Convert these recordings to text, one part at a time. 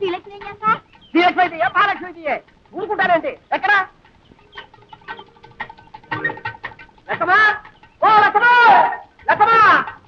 శ్రీలక్ష్మి ఏం చేస్తా శ్రీలక్ష్మి అయితే ఏ మహాలక్ష్మి అయితే ఏ? ఊరుకుంటారేంటి ఎక్కడ లక్కమా ఓ లక్కమా లక్కమా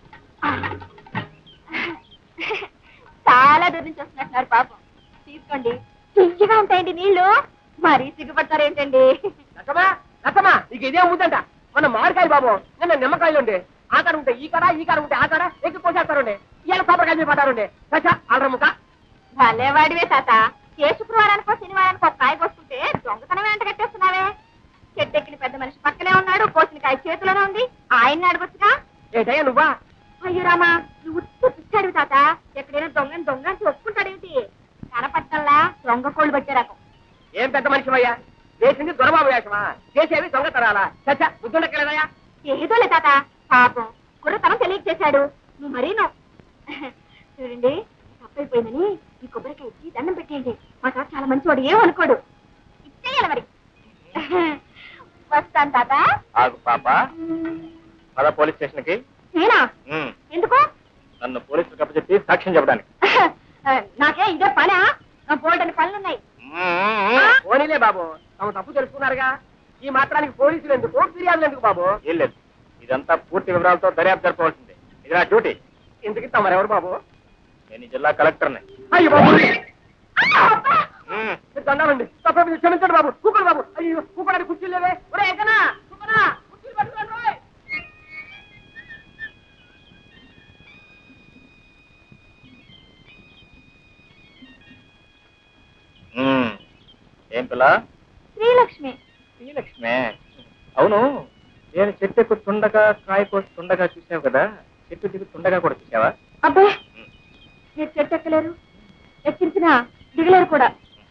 చాలా దూరం నుంచి వస్తున్నట్టున్నారు పాపం తీసుకోండి తీయగా ఉంటాయండి నీళ్లు మరీ సిగ్గుపడతారేంటండి లక్కమా లక్కమా నీకు ఇదే ముద్దంట మన మామిడికాయ బాబు నిన్న నిమ్మకాయలు ఉండే ఆ కాడ ఉంటే ఈ కాడ ఈ కాడ ఉంటే ఆ కాడ ఎక్కి పోసేస్తారుండే ఇవాళ కొబ్బరికాయ మీద పడ్డారుండే చచ్చా అల్రముక భలే వాడివే తాత ఏ శుక్రవారానికో శనివారానికో ఒక కాయ కోసుకుంటే దొంగతనం వెంట కట్టేస్తున్నావే చెట్టెక్కిన పెద్ద మనిషి పక్కనే ఉన్నాడు కోసిన కాయ చేతిలోనే ఉంది ఆయన్ని అడగొచ్చుగా ఏటయ్యా నువ్వా అయ్యో రామా నువ్వు ఉత్తు పిచ్చాడు తాత ఎక్కడైనా దొంగని దొంగ అని ఒప్పుకుంటాడేమిటి కనపట్టల్లా దొంగ కోళ్ళు పట్టే రకం ఏం పెద్ద మనిషివయ్యా చేసింది దొరబాబు వేషమా చేసేవి దొంగతనాలా చచ్చా బుద్ధుండక్కలేదయ్యా ఏదోలే తాత పాపం కుర్రతనం తెలియక చేశాడు నువ్వు మరీ నువ్వు చూడండి తప్పైపోయిందని ఈ కొబ్బరికాయ ఇచ్చి దండం పెట్టేయండి మా తాత చాలా మంచివాడు ఏమనుకోడు ఇచ్చేయాలి మరి వస్తాను తాత ఆగు పాప పద పోలీస్ స్టేషన్ కి నేనా ఎందుకు నన్ను పోలీసులకు అప్పచెప్పి సాక్ష్యం చెప్పడానికి నాకే ఇదే పనా నా బోల్డని పనులున్నాయి పోనీలే బాబు తమ తప్పు తెలుసుకున్నారుగా ఈ మాత్రానికి పోలీసులు ఎందుకు ఫిర్యాదులు ఎందుకు బాబు ఏం లేదు ఇదంతా పూర్తి వివరాలతో దర్యాప్తు జరపవలసిందే ఇది నా డ్యూటీ ఇంతకి తమరెవరు బాబు నేను ఈ జిల్లా కలెక్టర్ని అయ్యో బాబు మ్మ్. మీరు దండాలండి తప్ప క్షమించండి బాబు కూకోండి బాబు అయ్యో కూకోడానికి కుర్చీలు లేవే ఒరే ఎక్కనా కూకోనా కుర్చీలు పట్టుకోండి రోయ్. మ్మ్. ఏం పిల్ల శ్రీలక్ష్మి శ్రీలక్ష్మి అవును నేను చెట్టు ఎక్కుతుండగా కాయ కోస్తుండగా చూసావు కదా చెట్టు దిగుతుండగా కూడా చూసావా అబ్బాయి మీరు చెట్టు ఎక్కలేరు ఎక్కించిన దిగలేరు కూడా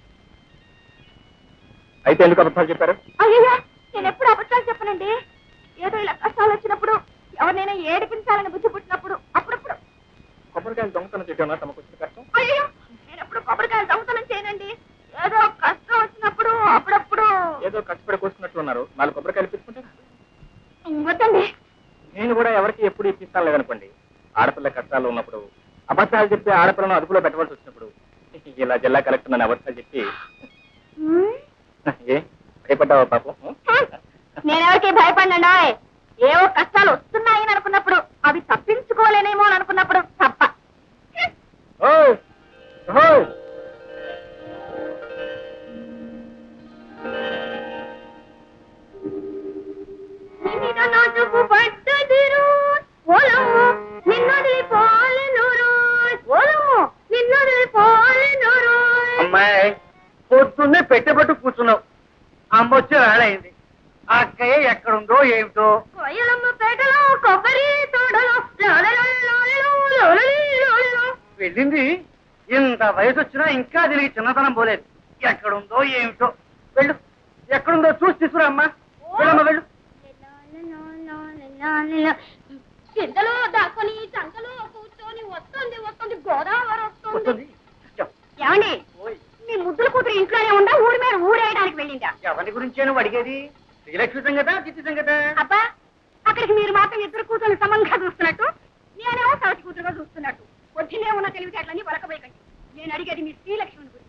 అయితే ఎందుకు అబద్ధాలు చెప్పారు అయ్యయ్యో నేను ఎప్పుడు అబద్ధాలు చెప్పనండి ఏదో ఇలా కష్టాలు వచ్చినప్పుడు ఎవరినైనా ఏడిపించాలని బుద్ధి పుట్టినప్పుడు అప్పుడప్పుడు కొబ్బరికాయలు దొంగతనం చేయడం తమకు వచ్చిన కష్టం అయ్యో నేను ఎప్పుడు కొబ్బరికాయలు దొంగతనం చేయనండి ఏదో కష్టం వచ్చినప్పుడు అప్పుడప్పుడు ఏదో కష్టపడి కోసుకున్నట్లు ఉన్నారు నాలుగు కొబ్బరికాయలు తీసుకుంటారా వద్దండి నేను కూడా ఎవరికి ఎప్పుడు ఇప్పిస్తాను లేదనుకోండి ఆడపిల్ల కష్టాలు ఉన్నప్పుడు అబద్ధాలు చెప్పి ఆడపిల్లను అదుపులో పెట్టవలసి వచ్చినప్పుడు ఇలా జిల్లా కలెక్టర్ నన్ను అబద్ధాలు చెప్పి ఉమ్. ఏ భయపడ్డావా పాపం నేనెవరికి భయపడినండి ఏవో కష్టాలు వస్తున్నాయని అనుకున్నప్పుడు అవి తప్పించుకోలేనేమో అని అనుకున్నప్పుడు తప్ప ఓ ఓ నిన్నిట నాటుకు పట్టదిరు ఓలము నిన్నొదిలి పోలెనురు ఓలము నిన్నొదిలి పోలెనురు అమ్మాయి పొద్దున్నే పెట్టబట్టు కూర్చున్నావు అమ్మ వచ్చే వేళయింది ఆ అక్కయ్య ఎక్కడుందో ఏమిటో కోయలమ్మ పేటలో కొబ్బరి తోడలో లాలలు లాలలు లాలలి లాలలు. వెళ్ళింది ఇంత వయసు వచ్చినా ఇంకా తిరిగి చిన్నతనం పోలేదు ఎక్కడుందో ఏమిటో వెళ్ళు ఎక్కడుందో చూసి తీసుకురా అమ్మా వెళ్ళమ్మా వెళ్ళు కిందలో దాక్కుని చంకలో కూర్చొని వస్తుంది వస్తుంది గోదావరి వస్తుంది వస్తుంది ఏమండి ఓయ్, మీ ముద్దుల కూతురు ఇంట్లోనే ఉందా ఊరి మీద ఊరేయడానికి వెళ్ళిందా ఎవరి గురించే నువ్వు అడిగేది శ్రీలక్ష్మి సంగత చిత్తి సంగత అబ్బా అక్కడికి మీరు మాత్రం ఇద్దరు కూతురు సమంగా చూస్తున్నట్టు నేనేమో సవతి కూతురుగా చూస్తున్నట్టు పొద్దునే ఉన్న తెలివితేటలని వలకబోయకండి నేను అడిగేది మీ శ్రీలక్ష్మిని గురించి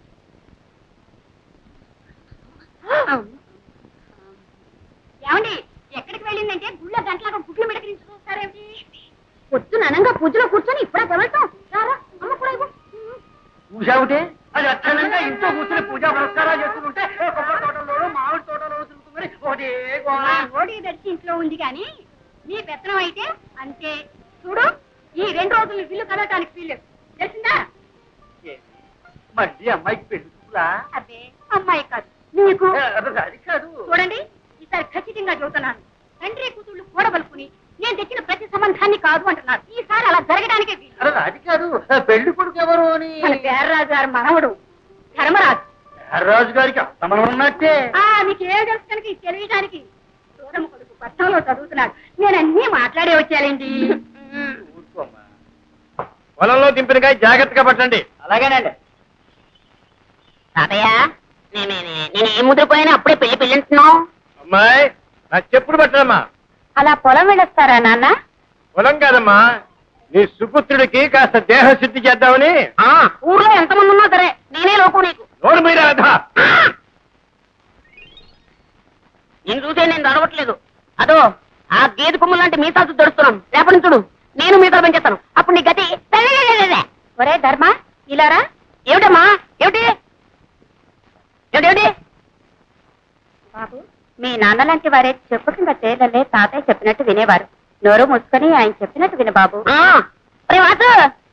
ఏమండి ఎక్కడికి వెళ్ళిందంటే గుళ్ళ గంటలాగా గుడ్లు మిడకరించి చూస్తారేమిటి పొద్దున అనంగా పూజలో కూర్చొని ఇప్పుడే తెవలటం రారా అమ్మ కూడా ఇవ్వు. పూజావుటే అది అచ్చనంగా ఇంట్లో కూర్చొని పూజా పురస్కారాలు చేస్తుంటే ఏ కొబ్బరి తోటలోనూ మామిడి తోటలో తిరుగుతుంది ఒకటే గోళ. ఆ ఓడి దర్శి ఇంట్లో ఉంది కానీ నీ పెత్తనం అయితే అంతే చూడు ఈ రెండు రోజులు ఇల్లు కదటానికి వీల్లేదు తెలిసిందా ఏంటి? మళ్ళీ అమ్మాయికి పెళ్లి చూపులా? అబ్బే అమ్మాయి కాదు నీకు ఏ, అది అది కాదు చూడండి ఈసారి ఖచ్చితంగా చెబుతున్నాను తండ్రి కూతుళ్ళు కూడబలుకుని నేను తెచ్చిన ప్రతి సంబంధాన్ని కాదు అంటున్నారు ఈసారి అలా జరగడానికే వీలు అరే అది కాదు ఆ పెళ్లి కొడుకు ఎవరు అని మన పేర్రాజు గారి మనవడు ధర్మరాజు రాజు గారికి అస్తమనం ఉన్నట్టే ఆ మీకు ఏం తెలుసు కనుక ఇది తెలియడానికి దూరం కొడుకు పట్టణంలో చదువుతున్నాడు నేను అన్నీ మాట్లాడే వచ్చానండి ఊరుకోమ్మా పొలంలో దింపిన కాయ జాగ్రత్తగా పట్టండి అలాగేనండి తాతయ్య నేను నేను ఏ ముద్రపోయినా అప్పుడే పెళ్లి పెళ్ళంటున్నావు అమ్మాయి నా చెప్పుడు పట్టడమ్మా అలా పొలం వెళ్ళొస్తారా నాన్న పొలం కాదమ్మా నీ సుపుత్రుడికి కాస్త దేహశుద్ధి చేద్దామని ఆ ఊర్లో ఎంతమంది ఉన్నా సరే నేనే లోకు నీకు నోరు మీద రాధా నేను చూసే నేను నడవట్లేదు అదో ఆ గేదె కొమ్ము లాంటి మీసాలు దొరుకుతున్నాను రేపటి నుంచి చూడు నేను మీసాలు పెంచేస్తాను అప్పుడు నీ గతి ఒరే ధర్మ ఇలారా ఏమిటమ్మా ఏమిటి ఏమిటి ఏమిటి బాబు మీ నాన్న లాంటి వారే చెప్పు కింద తేలలే తాతయ్య చెప్పినట్టు వినేవారు నోరు మూసుకొని ఆయన చెప్పినట్టు విను బాబు ఆ, ఒరే వాసు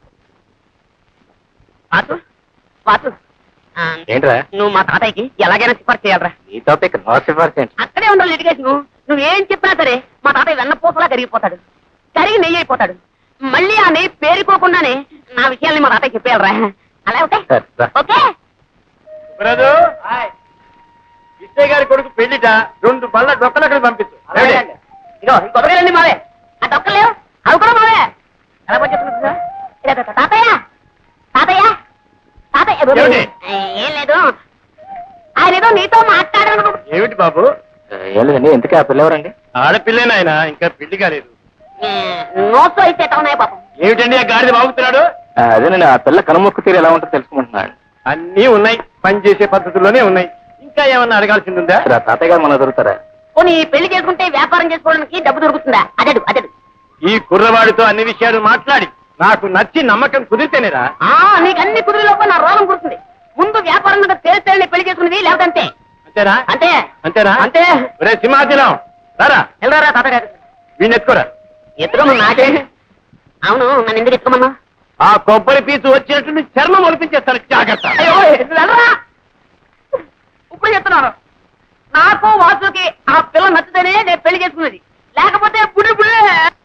వాసు వాసు ఆ, ఏంట్రా నువ్వు మా తాతయ్యకి ఎలాగైనా సిఫార్సు చేయాలరా నీ టాపిక్ నో సిఫార్సెంట్ అక్కడే ఉండాలి లిటిగేషన్ నువ్వేం చెప్పినా సరే మా తాతయ్య వెన్నపూసలా కరిగిపోతాడు కరిగి నెయ్యి అయిపోతాడు మళ్ళీ ఆ నెయ్యి పేరుకోకుండానే నా విషయాల్ని మా తాతయ్య చెప్పేయాలరా అలా ఓకే సరే, రా. ఓకే బ్రదు విజయ్ గారి కొడుకు పెళ్లిట రెండు బళ్ళ డొక్కలు అక్కడ పంపించు ఇగో ఈ కొబ్బరికాయలన్నీ మావే ఆ డొక్కలేవు అవి కూడా మావే ఎలా పనిచేస్తున్నారు చూసావా? ఇదే తాత- తాతయ్య తాతయ్య తాతయ్య బాబు. ఏమిటి? ఏం లేదు ఆయన ఏదో నీతో మాట్లాడాను ఏమిటి బాబు ఏం లేదండి ఎందుకే ఆ పిల్లవరండి ఆడపిల్లేనాయన ఇంకా పెళ్లి కాలేదు నోట్స్ అయితే ఎట్లా ఉన్నాయి పాపం ఏమిటండి ఆ గాడిద బాగుతున్నాడు అదేనండి ఆ పిల్ల కనుమొక్కు తీరు ఎలా ఉంటుందో తెలుసుకుంటున్నాడు అన్నీ ఉన్నాయి పని చేసే పద్ధతుల్లోనే ఉన్నాయి ఇంకా ఏమన్నా అడగాల్సింది ఉందా ఆ తాతయ్య గారు మన దొరుకుతారా పోనీ పెళ్లి చేసుకుంటే వ్యాపారం చేసుకోవడానికి డబ్బు దొరుకుతుందా అదడు అదడు ఈ కుర్రవాడితో అన్ని విషయాలు మాట్లాడి నాకు నచ్చి నమ్మకం కుదిరితేనేరా ఆ నీకు అన్ని కుదిరిలోపు నా రోగం కుడుతుంది ముందు వ్యాపారం మీద తేలితేనే పెళ్లి చేసుకునేది లేకపోతే అంతే అంతేనా అంతే అంతేనా అంతే ఒరే సింహాచలం రారా వెళ్ళరా తాతగారు వీణ్ణి ఎత్తుకోరా ఎత్తుకోమన్నా నాకే అవును నన్ను ఎందుకు ఎత్తుకోమన్నా ఆ కొబ్బరి పీచు వచ్చినట్టు నీ చర్మం ఒలిపించేస్తాను జాగ్రత్త అయ్యో వెళ్ళరా ఇప్పుడు చెప్తున్నారు నాకు వాసుకి ఆ పిల్ల నచ్చితేనే నేను పెళ్లి చేసుకున్నది లేకపోతే బుడి బుడే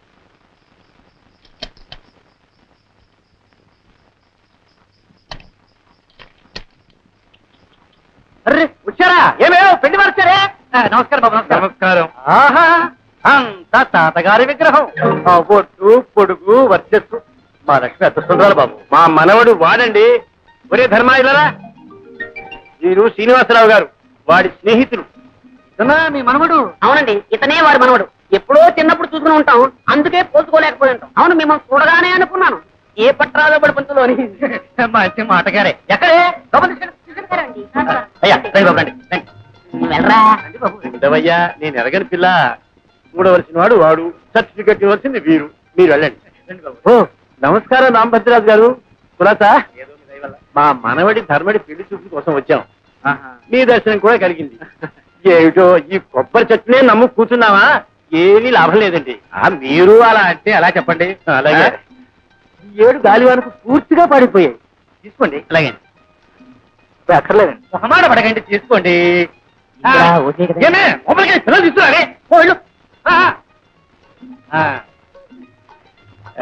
అర్రే వచ్చారా ఏమేమో పెళ్లి వారు వచ్చారే ఆ, నమస్కారం బాబు నమస్కారం నమస్కారం ఆహా అంత తాతగారి విగ్రహం ఆ బొట్టు పొడుగు వర్చస్సు మా లక్ష్మి అదృష్టంరాలు బాబు మా మనవడు వాడండి ఒరే ధర్మాయిలరా వీరు శ్రీనివాసరావు గారు వాడి స్నేహితులు ఇతనా మీ మనవడు అవునండి ఇతనే వాడు మనవడు ఎప్పుడో చిన్నప్పుడు చూసుకుని ఉంటాం అందుకే పోసుకోలేకపోయి ఉంటాం అవును మిమ్మల్ని చూడగానే అనుకున్నాను ఏ పట్రాలో పడి పంతులు అని మంచి మాటగారే ఎక్కడే లోపల తీసుకెళ్ళు, తీసుకెళ్ళు. అయ్యా రండి బాబు రండి రండి నువ్వు వెళ్ళరా ఉండవయ్యా నేను ఎరగని పిల్ల చూడవలసిన వాడు వాడు సర్టిఫికెట్ ఇవ్వాల్సింది వీరు మీరు వెళ్ళండి ఓ నమస్కారం రామభద్రరాజు గారు కులాసా మా మనవడి ధర్మడి పెళ్లి చూపు కోసం వచ్చాం మీ దర్శనం కూడా కలిగింది ఏమిటో ఈ కొబ్బరి చెట్టునే నమ్ము కూర్చున్నావా ఏమీ లాభం లేదండి మీరు అలా అంటే అలా చెప్పండి అలాగే ఈ ఏడు గాలివానకు పూర్తిగా పడిపోయాయి తీసుకోండి అలాగే అక్కర్లేదండి మొహమాట పడకండి తీసుకోండి ఆ, ఇంకా ఓకే కదా. ఏమే మొబైల్కి పిల్లలు తీసుకురారే ఓ వెళ్ళు. ఆ, ఆ. ఆ.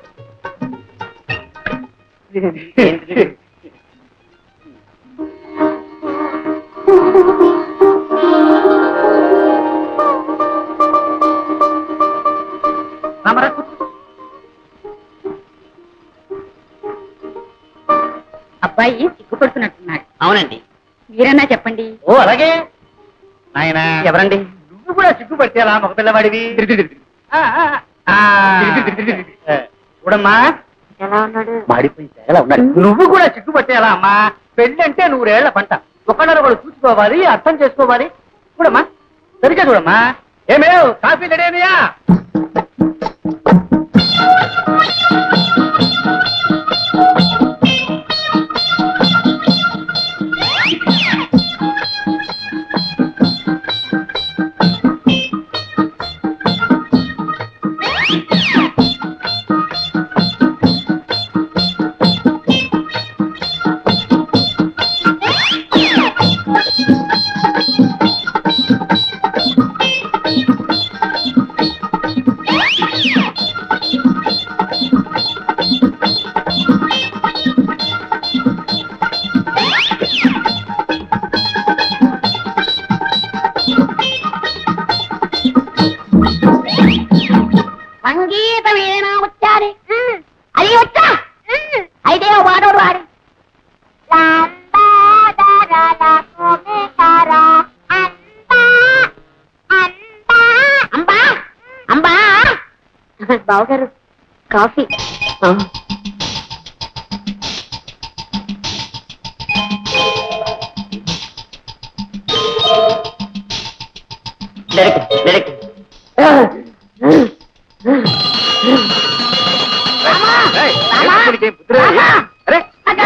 రామరా, కూర్చో. అబ్బాయి సిగ్గుపడుతున్నట్టున్నాడు అవునండి మీరన్నా చెప్పండి ఓ అలాగే నాయనా ఎవరండి నువ్వు కూడా సిగ్గుపట్టేలా మగ పిల్లవాడివి ఆ, ఆ, ఆ. చూడమ్మా ఎలా ఉన్నాడు మాడిపోయి ఎలా ఉన్నాడు నువ్వు కూడా సిగ్గుపట్టేలా అమ్మా పెళ్లి అంటే నూరేళ్ల పంట ఒకళ్ళని ఒకళ్ళు చూసుకోవాలి అర్థం చేసుకోవాలి చూడమ్మా సరిగ్గా చూడమ్మా ఏమేవ్ కాఫీ రెడీనియా సంగీతం ఏదైనా వచ్చాది అది వచ్చా అయితే ఓ వాడోడు వాడి అంబా అంబా బావగారు కాఫీ ఏయ్, ఏం నీకేం బుద్ధి లేదా? అరే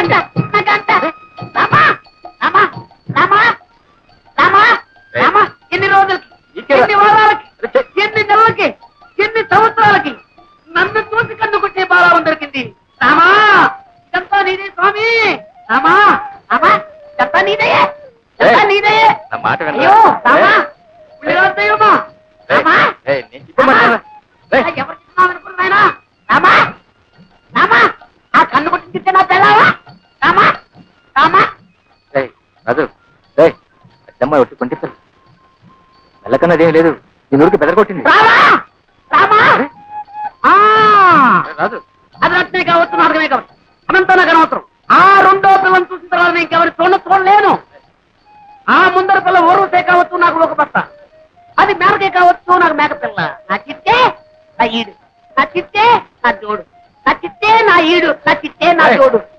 ఎన్ని రోజులకి ఇచ్చేరా. ఎన్ని వారాలకి అరే, చెయ్. ఎన్ని నెలలకి ఎన్ని సంవత్సరాలకి నన్ను చూసి కన్ను కొట్టే బాలావం దొరికింది రామా ఇదంతా నీదే స్వామి రామా రామా ఇదంతా నీదే ఇదంతా ఏయ్, నీదే నా మాట వినరా? అయ్యో రామా ఏయ్, పులిరాజు దైవమా ఏయ్, రామా ఏయ్, నేను చెప్పమంటావా? ఏయ్, ఎవరు చిన్నామనుకున్నాయనా రామా రామా ఆ కన్ను కొట్టించితే నా పిల్లవా రామా రామా ఏయ్, రాజు ఏయ్, అద్దమ్మాయి వచ్చి కొంటి పిల్ల వెళ్ళకన్నది ఏం లేదు ఈ నూరికి బెదరగొట్టింది రామా రామా ఆ ఏయ్, రాజు అది రత్నే కావచ్చు నాటకమే కావచ్చు అనంతా నాకు అనవసరం ఆ రెండో పిల్లని చూసిన తర్వాత నేను ఇంకెవరి చూడ చూడలేను ఆ ముందర పిల్ల ఊరుసే కావచ్చు నాకు ఒక బస్త అది మేనకే కావచ్చు నాకు మేక పిల్ల నా చిత్తే నా ఈడు నా చిత్తే నా జోడు నా చిత్తే నా ఈడు నా చిత్తే నా ఏయ్, జోడు